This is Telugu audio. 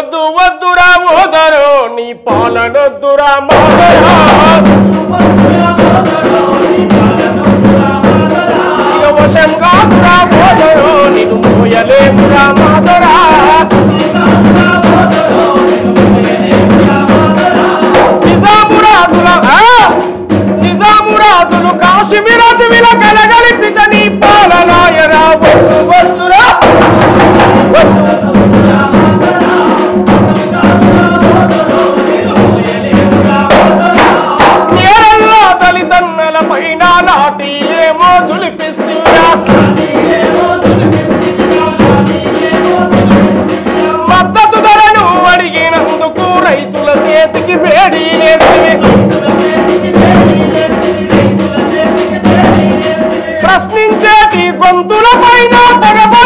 వద్దు వద్దురా ఓదరో నీ పాలనొద్దురా మాదరా ఇక వశంగా దురా ఓదరో నిన్ను మోయలేదురా మాదరా నిజామురాజుల ఆ! నిజామురాజులు కాశ్మీరాజు విల కలగలిపిత నీ పాలనాయరా వద్దు వద్దురా నేరల్లో తల్లిదండ్రుల పైన నాటి ఏమో జులిపిస్తున్నా మద్దతు ధరను అడిగినందుకు రైతుల చేతికి వేడి ప్రశ్నించేటి గొంతుల పైన తెగబడి